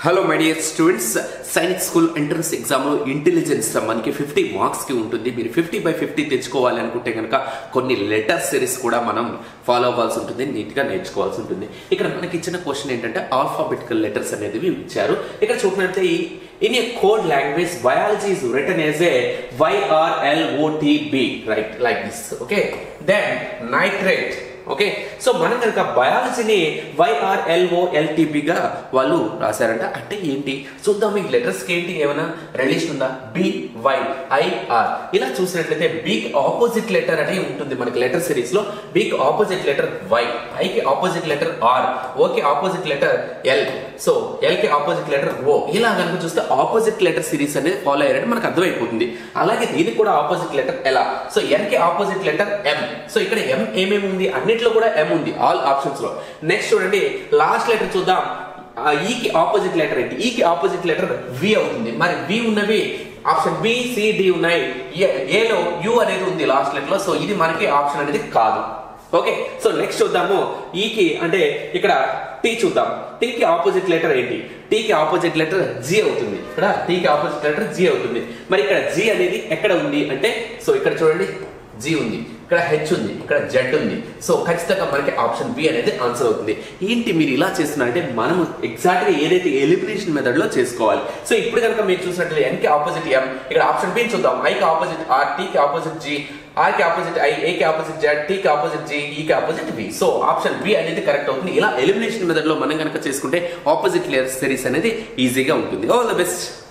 hello my dear students Sainik school entrance ఎగ్జామ్లో intelligence మనకి fifty మార్క్స్కి ఉంటుంది మీరు ఫిఫ్టీ బై ఫిఫ్టీ తెచ్చుకోవాలి అనుకుంటే కనుక కొన్ని లెటర్ సిరీస్ కూడా మనం ఫాలో అవ్వాల్సి ఉంటుంది నీట్గా నేర్చుకోవాల్సి ఉంటుంది ఇక్కడ మనకి ఇచ్చిన క్వశ్చన్ ఏంటంటే ఆల్ఫాబెటికల్ లెటర్స్ అనేది ఇచ్చారు ఇక్కడ చూసినట్లయితే ఈ in a code language biology is written as a Y R L O T B right like this okay then nitrate okay so మనం కనుక బయాలజీని వైఆర్ఎల్ఓఎల్టీబీగా వాళ్ళు రాశారంట అంటే ఏంటి చూద్దాం ఈ లెటర్స్ కి ఏంటి ఏమైనా రిలేషన్ ఉందా బి వై ఐఆర్ ఇలా చూసినట్లయితే బిగ్ ఆపోజిట్ లెటర్ అని ఉంటుంది మనకి లెటర్ సిరీస్ లో బిగ్ ఆపోజిట్ లెటర్ వై ఐకి ఆపోజిట్ లెటర్ ఆర్ ఓకి opposite letter L so L కి ఆపోజిట్ లెటర్ ఓ ఇలా కనుక చూస్తే ఆపోజిట్ లెటర్ సిరీస్ అనేది ఫాలో అయ్యారంటే మనకు అర్థమైపోతుంది అలాగే దీనికి కూడా ఆపోజిట్ లెటర్ ఎలా సో ఎన్ కి ఆపోజిట్ లెటర్ ఎం సో ఇక్కడ ఎం ఏమేమి ఉంది అన్నిట్లో కూడా ఎం ఉంది ఆల్ ఆప్షన్స్ లో నెక్స్ట్ చూడండి లాస్ట్ లెటర్ చూద్దాం ఆ ఈకి ఆపోజిట్ లెటర్ ఏంటి ఈకి ఆపోజిట్ లెటర్ వి అవుతుంది మరి వి ఉన్నవి ఆప్షన్ బి సి డి ఉన్నాయి ఏలో యు అనేది ఉంది లాస్ట్ లెటర్ లో సో ఇది మనకి ఆప్షన్ అనేది కాదు ఓకే సో నెక్స్ట్ చూద్దాము ఈకి అంటే ఇక్కడ టీ చూద్దాం టీకి ఆపోజిట్ లెటర్ ఏంటి టీకి ఆపోజిట్ లెటర్ జి అవుతుంది ఇక్కడ టీకి ఆపోజిట్ లెటర్ జి అవుతుంది మరి ఇక్కడ జి అనేది ఎక్కడ ఉంది అంటే సో ఇక్కడ చూడండి జి ఉంది ఇక్కడ హెచ్ ఉంది ఇక్కడ జెడ్ ఉంది సో ఖచ్చితంగా మనకి ఆప్షన్ బి అనేది ఆన్సర్ అవుతుంది ఏంటి మీరు ఇలా చేస్తున్నారంటే మనం ఎగ్జాక్ట్ గా ఏదైతే ఎలిమినేషన్ మెథడ్ లో చేసుకోవాలి సో ఇప్పుడు కనుక మీరు చూసినట్లయితే ఎన్ కి ఆపోజిట్ ఎం ఇక్కడ ఆప్షన్ బి చూద్దాం ఐ కి ఆపోజిట్ ఆర్ టీ కి ఆపోజిట్ జి ఆర్ కి ఆపోజిట్ ఐ ఏ కి ఆపోజిట్ జెడ్ టీ కి ఆపోజిట్ జి ఈ కి opposite B so option B అనేది కరెక్ట్ అవుతుంది ఇలా ఎలిమినేషన్ మెథడ్ లో మనం కనుక చేసుకుంటే ఆపోజిట్ లేయర్ సిరీస్ అనేది ఈజీగా ఉంటుంది ఆల్ ద బెస్ట్